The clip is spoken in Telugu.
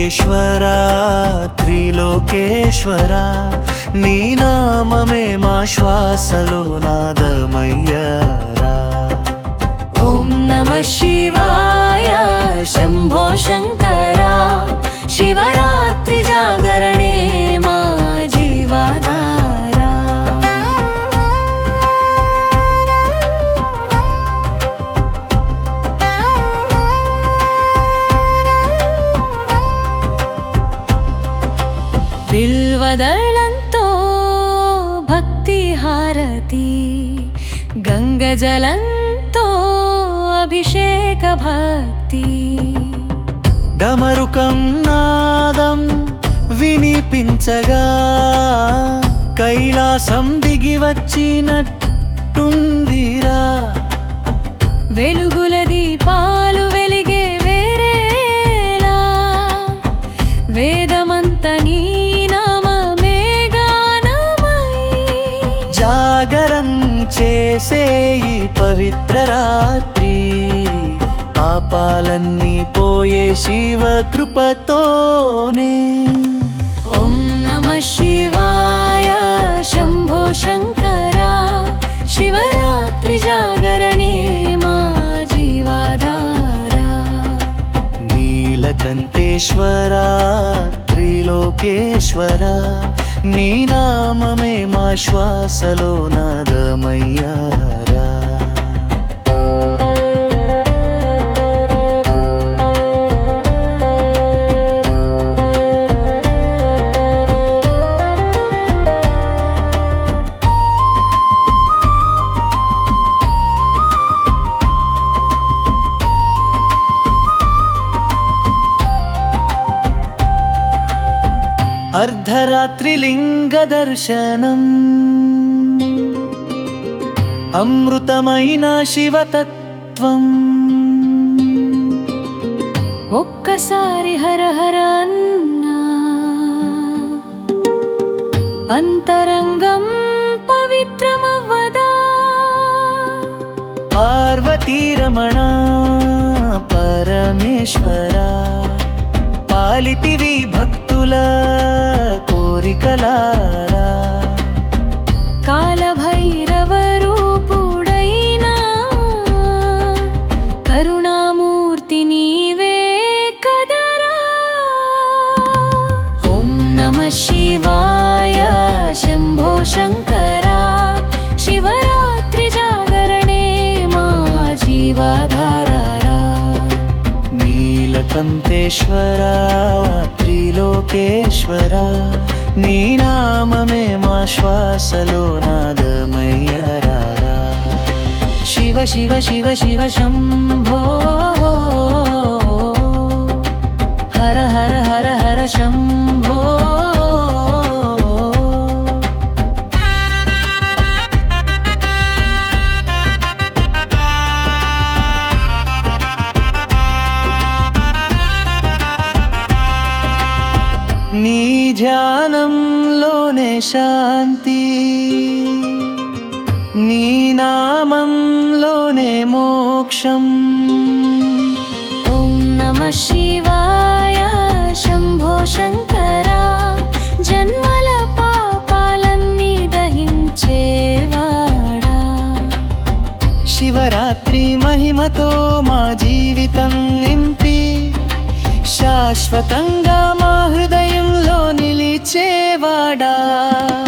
మహేశ్వర త్రిలోకేశ్వర నీ నామమే మా శ్వాసలో నాదమయ్యారా ఓం నమ శివాయ శంభో శంకరా శివరాత్రి జాగరణే మా జీవధారా బిల్వదళంతో భక్తి హారతి గంగజలంతో అభిషేక భక్తి డమరుకం నాదం వినిపించగా కైలాసం దిగి వచ్చినట్టుందిరా వెలుగుల దీపాలు వెలిగే వేరేలా వేదమంత నీ నామమే గానమై జాగరం చేసే ఈ పవిత్ర రాత్రి పాపాలన్నీ పోయే శివ కృపతోనే ఓం నమ శివాయ శంభో శంకరా శివరాత్రి జాగరణే మా జీవధారా నీలకంఠేశ్వర త్రిలోకేశ్వర నీ నామమే మా శ్వాసలో నాదమయ్యారా అర్ధరాత్రి లింగ దర్శనం అమృతమైన శివతత్వం ఒక్కసారి హర హర అన్నా అంతరంగం పవిత్రమవ్వదా పార్వతీ రమణ పరమేశ్వర పాలితివి భక్తుల కోరికలారా కాలభైరవ రూపుడైనా కరుణామూర్తి నీవే కదరా ఓం నమ శివాయ శంభో శంకరా శివరాత్రి జాగరణే మా జీవధారా నీలకంఠేశ్వర త్రిలోకేశ్వర నీ నామమే మా శ్వాసలో నాదమయ్యారా శివ శివ శివ శివ శంభో హర హర హర హర శంభో నీ ధ్యానంలోనే శాంతి నీ నామంలోనే మోక్షం ఓం నమ శివాయ శంభో శంకరా జన్మల పాపాలన్నీ దహించేవాడా శివరాత్రి మహిమతో మా జీవితం నింపి శాశ్వతంగా మా హృదయంలో నిలిచేవాడా